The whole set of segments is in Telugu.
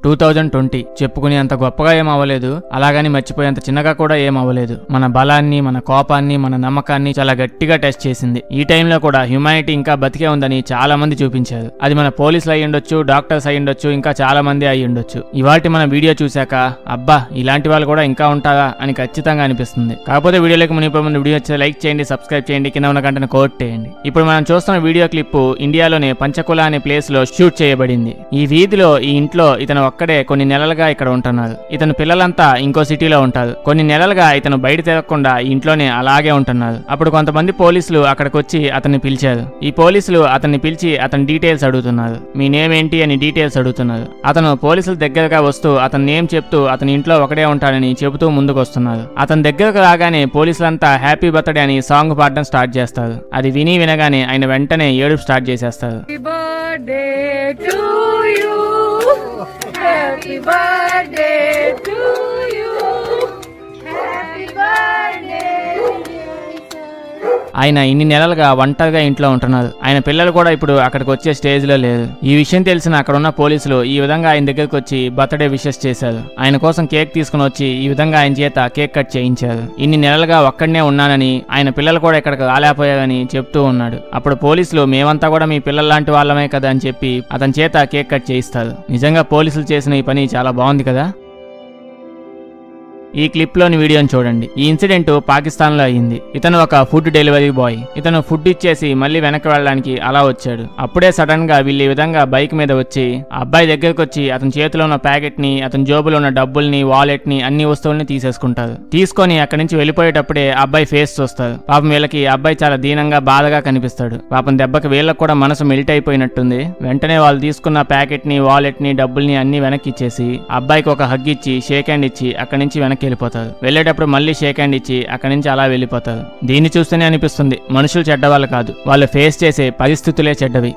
టూ థౌజండ్ ట్వంటీ చెప్పుకునే అంత గొప్పగా ఏం అవ్వలేదు అలాగని మర్చిపోయేంత చిన్నగా కూడా ఏం అవ్వలేదు మన బలాన్ని మన కోపాన్ని మన నమ్మకాన్ని చాలా గట్టిగా టెస్ట్ చేసింది ఈ టైంలో కూడా హ్యుమానిటీ ఇంకా బతికే ఉందని చాలా మంది చూపించారు అది మన పోలీసులు అయి ఉండొచ్చు డాక్టర్స్ అయి ఉండొచ్చు ఇంకా చాలా మంది అయి ఉండొచ్చు ఇవాటి మన వీడియో చూశాక అబ్బా ఇలాంటి వాళ్ళు కూడా ఇంకా ఉంటారా అని ఖచ్చితంగా అనిపిస్తుంది కాకపోతే వీడియోలోకి మునిపే ముందు వీడియో వచ్చే లైక్ చేయండి సబ్స్క్రైబ్ చేయండి కింద ఉన్న గంటను కోట్టేయండి ఇప్పుడు మనం చూస్తున్న వీడియో క్లిప్ ఇండియాలోని పంచకుల అనే ప్లేస్ లో షూట్ చేయబడింది ఈ వీధిలో ఈ ఇంట్లో ఇతను ఒక్కడే కొన్ని నెలలుగా ఇక్కడ ఉంటున్నారు ఇతను పిల్లలంతా ఇంకో సిటీలో ఉంటారు కొన్ని నెలలుగా ఇతను బయట తిరగకుండా ఈ ఇంట్లోనే అలాగే ఉంటున్నారు అప్పుడు కొంతమంది పోలీసులు అక్కడికి వచ్చి అతన్ని పిలిచారు ఈ పోలీసులు అతన్ని పిలిచి అతని డీటెయిల్స్ అడుగుతున్నారు మీ నేమ్ ఏంటి అని డీటెయిల్స్ అడుగుతున్నారు అతను పోలీసుల దగ్గరగా వస్తూ అతని నేమ్ చెప్తూ అతని ఇంట్లో ఒకడే ఉంటాడని చెబుతూ ముందుకు వస్తున్నారు అతని దగ్గరకు రాగానే పోలీసులంతా హ్యాపీ బర్త్డే అని సాంగ్ పాడడం స్టార్ట్ చేస్తారు అది విని వినగానే ఆయన వెంటనే ఏడుపు స్టార్ట్ చేసేస్తారు Happy birthday to you. Happy birthday to you. Happy birthday, dear sir. ఆయన ఇన్ని నెలలుగా ఒంటరిగా ఇంట్లో ఉంటున్నారు ఆయన పిల్లలు కూడా ఇప్పుడు అక్కడికి వచ్చే స్టేజ్ లో లేదు ఈ విషయం తెలిసిన అక్కడ ఉన్న పోలీసులు ఈ విధంగా ఆయన దగ్గరికి వచ్చి బర్త్డే విషెస్ చేశారు ఆయన కోసం కేక్ తీసుకుని వచ్చి ఈ విధంగా ఆయన చేత కేక్ కట్ చేయించారు ఇన్ని నెలలుగా ఒక్కడనే ఉన్నానని ఆయన పిల్లలు కూడా ఇక్కడికి రాలేకపోయారని చెప్తూ ఉన్నాడు అప్పుడు పోలీసులు మేమంతా కూడా మీ పిల్లల లాంటి వాళ్ళమే కదా అని చెప్పి అతని చేత కేక్ కట్ చేయిస్తారు నిజంగా పోలీసులు చేసిన ఈ పని చాలా బాగుంది కదా ఈ క్లిప్ లోని వీడియోని చూడండి ఈ ఇన్సిడెంట్ పాకిస్తాన్ లో అయ్యింది ఇతను ఒక ఫుడ్ డెలివరీ బాయ్ ఇతను ఫుడ్ ఇచ్చేసి మళ్ళీ వెనక్కి వెళ్ళడానికి అలా వచ్చాడు అప్పుడే సడన్ గా వీళ్ళు ఈ విధంగా బైక్ మీద వచ్చి ఆ అబ్బాయి దగ్గరకు వచ్చి అతని చేతిలో ఉన్న ప్యాకెట్ ని అతని జోబులో ఉన్న డబ్బుల్ని వాలెట్ ని అన్ని వస్తువుల్ని తీసేసుకుంటారు తీసుకొని అక్కడి నుంచి వెళ్ళిపోయేటప్పుడే ఆ అబ్బాయి ఫేస్ చూస్తారు పాపం వీళ్ళకి ఆ అబ్బాయి చాలా దీనంగా బాధగా కనిపిస్తాడు పాపం దెబ్బకి వీళ్ళకి కూడా మనసు మెల్ట్ అయిపోయినట్టుంది వెంటనే వాళ్ళు తీసుకున్న ప్యాకెట్ ని వాలెట్ ని డబ్బుల్ని అన్ని వెనక్కి ఇచ్చేసి ఆ అబ్బాయికి ఒక హగ్ ఇచ్చి షేక్ హ్యాండ్ ఇచ్చి అక్కడి నుంచి వెనక్కి వెళ్ళిపోతారు వెళ్ళేటప్పుడు మళ్ళీ షేక్ హ్యాండ్ ఇచ్చి అక్కడి నుంచి అలా వెళ్ళిపోతారు దీన్ని చూస్తేనే అనిపిస్తుంది మనుషులు చెడ్డవాళ్ళు కాదు వాళ్ళు ఫేస్ చేసే పరిస్థితులే చెడ్డవి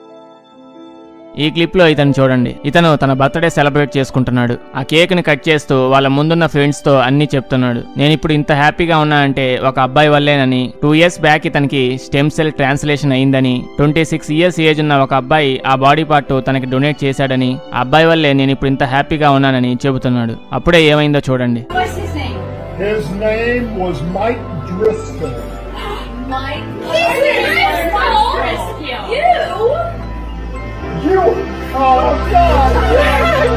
ఈ క్లిప్ లో ఇతను చూడండి ఇతను తన బర్త్డే సెలబ్రేట్ చేసుకుంటున్నాడు ఆ కేక్ ని కట్ చేస్తూ వాళ్ళ ముందున్న ఫ్రెండ్స్ తో అన్ని చెప్తున్నాడు నేను ఇప్పుడు ఇంత హ్యాపీగా ఉన్నానంటే ఒక అబ్బాయి వల్లేనని టూ ఇయర్స్ బ్యాక్ ఇతనికి స్టెమ్ సెల్ ట్రాన్స్లేషన్ అయిందని ట్వంటీ సిక్స్ ఇయర్స్ ఏజ్ ఉన్న ఒక అబ్బాయి ఆ బాడీ పార్ట్ తనకి డొనేట్ చేశాడని ఆ అబ్బాయి వల్లే నేను ఇప్పుడు ఇంత హ్యాపీగా ఉన్నానని చెబుతున్నాడు అప్పుడే ఏమైందో చూడండి What's his name? His name was Mike Driscoll. Mike. His name was Rescue. You? You, oh God!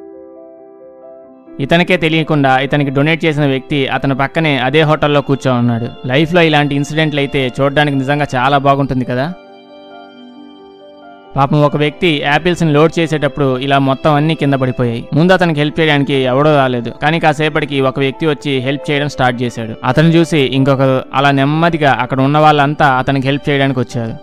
ఇతనికే తెలియకుండా ఇతనికి డొనేట్ చేసిన వ్యక్తి అతని పక్కనే అదే హోటల్లో కూర్చో ఉన్నాడు లైఫ్లో ఇలాంటి ఇన్సిడెంట్లు అయితే చూడడానికి నిజంగా చాలా బాగుంటుంది కదా పాపం ఒక వ్యక్తి యాపిల్స్ ని లోడ్ చేసేటప్పుడు ఇలా మొత్తం అన్ని కింద పడిపోయాయి ముందు అతనికి హెల్ప్ చేయడానికి ఎవడో రాలేదు కానీ కాసేపటికి ఒక వ్యక్తి వచ్చి హెల్ప్ చేయడం స్టార్ట్ చేశాడు అతను చూసి ఇంకొకరు అలా నెమ్మదిగా అక్కడ ఉన్న వాళ్ళంతా అతనికి హెల్ప్ చేయడానికి వచ్చారు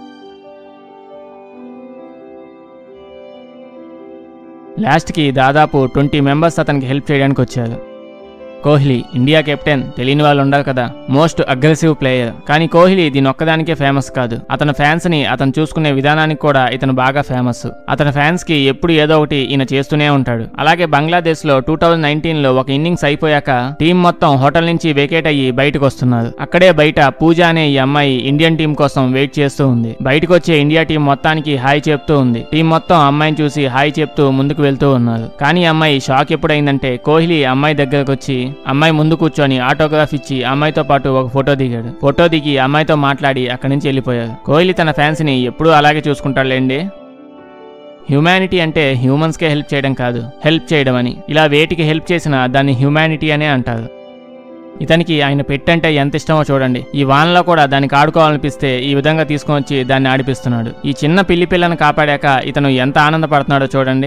లాస్ట్కి దాదాపు ట్వంటీ మెంబర్స్ అతనికి హెల్ప్ చేయడానికి వచ్చారు కోహ్లీ ఇండియా కెప్టెన్ తెలియని వాళ్ళు ఉండరు కదా మోస్ట్ అగ్రెసివ్ ప్లేయర్ కానీ కోహ్లీ దీని ఒక్కదానికే ఫేమస్ కాదు అతని ఫ్యాన్స్ ని అతను చూసుకునే విధానానికి కూడా ఇతను బాగా ఫేమస్ అతని ఫ్యాన్స్ కి ఎప్పుడు ఏదో ఒకటి ఈయన చేస్తూనే ఉంటాడు అలాగే బంగ్లాదేశ్ లో టూ థౌజండ్ నైన్టీన్ లో ఒక ఇన్నింగ్స్ అయిపోయాక టీం మొత్తం హోటల్ నుంచి వెకేట్ అయ్యి బయటకు వస్తున్నారు అక్కడే బయట పూజ అనే ఈ అమ్మాయి ఇండియన్ టీం కోసం వెయిట్ చేస్తూ ఉంది బయటకు వచ్చే ఇండియా టీం మొత్తానికి హాయ్ చెప్తూ ఉంది టీం మొత్తం అమ్మాయిని చూసి హాయ్ చెప్తూ ముందుకు వెళ్తూ ఉన్నారు కానీ ఈ అమ్మాయి షాక్ ఎప్పుడైందంటే కోహ్లీ అమ్మాయి దగ్గరకు వచ్చి అమ్మాయి ముందు కూర్చొని ఆటోగ్రాఫ్ ఇచ్చి అమ్మాయితో పాటు ఒక ఫోటో దిగాడు ఫోటో దిగి అమ్మాయితో మాట్లాడి అక్కడి నుంచి వెళ్ళిపోయారు కోహ్లీ తన ఫ్యాన్స్ ని ఎప్పుడూ అలాగే చూసుకుంటాడులేండి హ్యూమానిటీ అంటే హ్యూమన్స్కే హెల్ప్ చేయడం కాదు హెల్ప్ చేయడం అని ఇలా వేటికి హెల్ప్ చేసినా దాన్ని హ్యూమానిటీ అనే అంటారు ఇతనికి ఆయన పెట్టంటే ఎంత ఇష్టమో చూడండి ఈ వానలో కూడా దానికి ఆడుకోవాలనిపిస్తే ఈ విధంగా తీసుకొని వచ్చి దాన్ని ఆడిపిస్తున్నాడు ఈ చిన్న పిల్లి పిల్లను కాపాడాక ఇతను ఎంత ఆనందపడుతున్నాడో చూడండి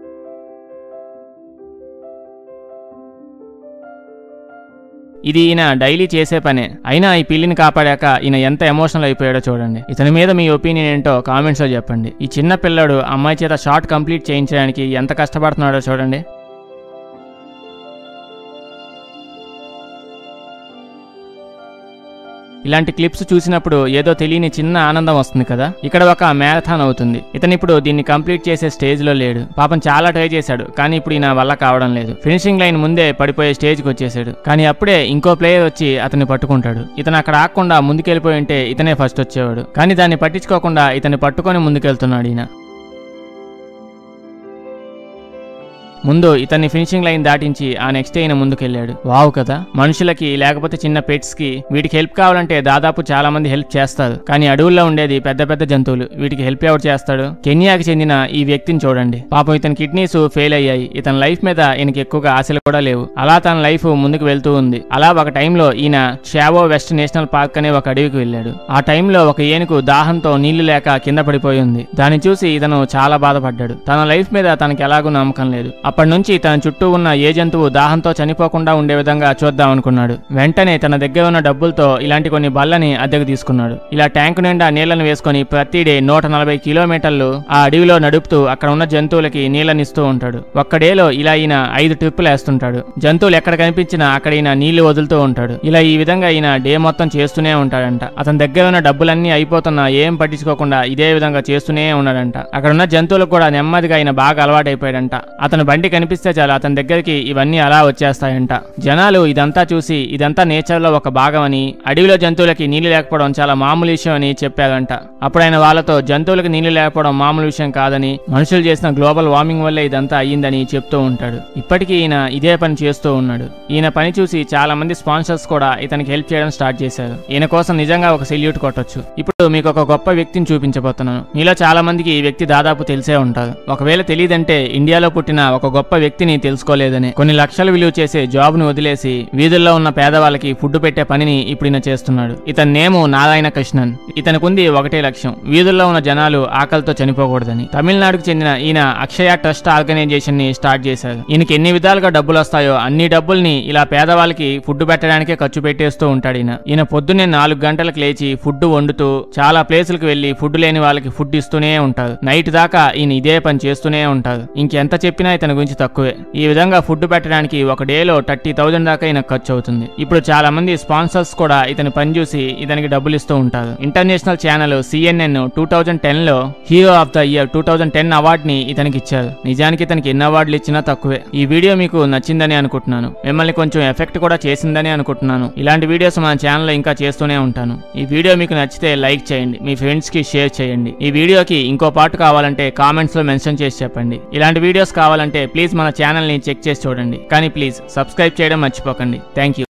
ఇది ఈయన డైలీ చేసే పనే అయినా ఈ పిల్లిని కాపాడాక ఈయన ఎంత ఎమోషనల్ అయిపోయాడో చూడండి ఇతని మీద మీ ఒపీనియన్ ఏంటో కామెంట్స్ లో చెప్పండి ఈ చిన్న పిల్లడు అమ్మాయి చేత షార్ట్ కంప్లీట్ చేయించడానికి ఎంత కష్టపడుతున్నాడో చూడండి ఇలాంటి క్లిప్స్ చూసినప్పుడు ఏదో తెలియని చిన్న ఆనందం వస్తుంది కదా ఇక్కడ ఒక మ్యారథాన్ అవుతుంది ఇతను ఇప్పుడు దీన్ని కంప్లీట్ చేసే స్టేజ్ లో లేడు పాపం చాలా ట్రై చేశాడు కానీ ఇప్పుడు ఈయన వల్ల కావడం లేదు ఫినిషింగ్ లైన్ ముందే పడిపోయే స్టేజ్కి వచ్చేసాడు కానీ అప్పుడే ఇంకో ప్లేయర్ వచ్చి అతన్ని పట్టుకుంటాడు ఇతను అక్కడ ఆకుండా ముందుకెళ్ళిపోయి ఉంటే ఇతనే ఫస్ట్ వచ్చేవాడు కానీ దాన్ని పట్టించుకోకుండా ఇతన్ని పట్టుకొని ముందుకెళ్తున్నాడు ఈయన ముందు ఇతన్ని ఫినిషింగ్ లైన్ దాటించి ఆ నెక్స్ట్ ఈయన ముందుకెళ్ళాడు వావ్ కదా మనుషులకి లేకపోతే చిన్న పెట్స్ కి వీటికి హెల్ప్ కావాలంటే దాదాపు చాలా మంది హెల్ప్ చేస్తారు కానీ అడవుల్లో ఉండేది పెద్ద పెద్ద జంతువులు వీటికి హెల్ప్ ఎవరు చేస్తాడు కెన్యాకి చెందిన ఈ వ్యక్తిని చూడండి పాపం ఇతని కిడ్నీస్ ఫెయిల్ అయ్యాయి ఇతని లైఫ్ మీద ఈయనకి ఎక్కువగా ఆశలు కూడా లేవు అలా తన లైఫ్ ముందుకు వెళ్తూ ఉంది అలా ఒక టైంలో ఈయన చావో వెస్ట్ నేషనల్ పార్క్ అనే ఒక అడవికి వెళ్ళాడు ఆ టైంలో ఒక ఏనుగు దాహంతో నీళ్లు లేక కింద పడిపోయి ఉంది దాన్ని చూసి ఇతను చాలా బాధపడ్డాడు తన లైఫ్ మీద తనకి ఎలాగూ నమ్మకం లేదు అప్పటి నుంచి తన చుట్టూ ఉన్న ఏ జంతువు దాహంతో చనిపోకుండా ఉండే విధంగా చూద్దాం అనుకున్నాడు వెంటనే తన దగ్గర ఉన్న డబ్బులతో ఇలాంటి కొన్ని బల్లని అద్దెకు తీసుకున్నాడు ఇలా ట్యాంక్ నిండా నీళ్లను వేసుకొని ప్రతి డే నూట నలభై కిలోమీటర్లు ఆ అడవిలో నడుపుతూ అక్కడ ఉన్న జంతువులకి నీళ్ళని ఇస్తూ ఉంటాడు ఒక్క డేలో ఇలా ఈయన ఐదు ట్రిప్పులు వేస్తుంటాడు జంతువులు ఎక్కడ కనిపించినా అక్కడ ఈయన నీళ్లు వదులుతూ ఉంటాడు ఇలా ఈ విధంగా ఈయన డే మొత్తం చేస్తూనే ఉంటాడంట అతని దగ్గర ఉన్న డబ్బులన్నీ అయిపోతున్నా ఏం పట్టించుకోకుండా ఇదే విధంగా చేస్తూనే ఉన్నాడంట అక్కడ ఉన్న జంతువులకు కూడా నెమ్మదిగా ఆయన బాగా అలవాటైపోయాడంట అతని బండి కనిపిస్తే చాలు అతని దగ్గరికి ఇవన్నీ అలా వచ్చేస్తాయంట జనాలు ఇదంతా చూసి ఇదంతా నేచర్ లో ఒక భాగం అని అడవిలో జంతువులకి నీళ్లు లేకపోవడం చాలా మామూలు విషయం అని చెప్పారంట అప్పుడు ఆయన వాళ్ళతో జంతువులకు నీళ్లు లేకపోవడం మామూలు విషయం కాదని మనుషులు చేసిన గ్లోబల్ వార్మింగ్ వల్లే ఇదంతా అయ్యిందని చెప్తూ ఉంటాడు ఇప్పటికీ ఈయన ఇదే పని చేస్తూ ఉన్నాడు ఈయన పని చూసి చాలా మంది స్పాన్సర్స్ కూడా ఇతనికి హెల్ప్ చేయడం స్టార్ట్ చేశారు ఈయన కోసం నిజంగా ఒక సెల్యూట్ కొట్టొచ్చు ఇప్పుడు మీకు ఒక గొప్ప వ్యక్తిని చూపించబోతున్నాను మీలో చాలా మందికి ఈ వ్యక్తి దాదాపు తెలిసే ఉంటారు ఒకవేళ తెలియదంటే ఇండియాలో పుట్టిన ఒక గొప్ప వ్యక్తిని తెలుసుకోలేదని కొన్ని లక్షలు విలువ చేసే జాబ్ ను వదిలేసి వీధుల్లో ఉన్న పేదవాళ్ళకి ఫుడ్ పెట్టే పనిని ఇప్పుడు ఈయన చేస్తున్నాడు ఇతని నేము నారాయణ కృష్ణన్ ఇతనికుంది ఒకటే లక్ష్యం వీధుల్లో ఉన్న జనాలు ఆకలితో చనిపోకూడదని తమిళనాడుకు చెందిన ఈయన అక్షయ ట్రస్ట్ ఆర్గనైజేషన్ ని స్టార్ట్ చేశారు ఈయనకి ఎన్ని విధాలుగా డబ్బులు వస్తాయో అన్ని డబ్బుల్ని ఇలా పేదవాళ్ళకి ఫుడ్ పెట్టడానికే ఖర్చు పెట్టేస్తూ ఉంటాడు ఈయన ఈయన పొద్దున్నే నాలుగు గంటలకు లేచి ఫుడ్ వండుతూ చాలా ప్లేసులకు వెళ్లి ఫుడ్ లేని వాళ్ళకి ఫుడ్ ఇస్తూనే ఉంటారు నైట్ దాకా ఈయన ఇదే పని చేస్తూనే ఉంటారు ఇంకెంత చెప్పినా ఇతని గురించి తక్కువే ఈ విధంగా ఫుడ్ పెట్టడానికి ఒక డేలో థర్టీ థౌజండ్ దాకా ఈయన ఖర్చు అవుతుంది ఇప్పుడు చాలా మంది స్పాన్సర్స్ కూడా ఇతని పని చూసి ఇతనికి డబ్బులు ఇస్తూ ఉంటారు international channel CNN two thousand ten లో hero of the year two thousand ten award ని ఇతనికి ఇచ్చారు నిజానికి ఇతనికి ఎన్ని అవార్డులు ఇచ్చినా తక్కువే ఈ వీడియో మీకు నచ్చిందని అనుకుంటున్నాను మిమ్మల్ని కొంచెం ఎఫెక్ట్ కూడా చేసిందని అనుకుంటున్నాను ఇలాంటి వీడియోస్ మన ఛానల్లో ఇంకా చేస్తూనే ఉంటాను ఈ వీడియో మీకు నచ్చితే లైక్ చేయండి మీ ఫ్రెండ్స్ కి షేర్ చేయండి ఈ వీడియోకి ఇంకో పార్ట్ కావాలంటే కామెంట్స్ లో మెన్షన్ చేసి చెప్పండి ఇలాంటి వీడియోస్ కావాలంటే ప్లీజ్ మన ఛానల్ ని చెక్ చేసి చూడండి కానీ ప్లీజ్ సబ్స్క్రైబ్ చేయడం మర్చిపోకండి థ్యాంక్ యూ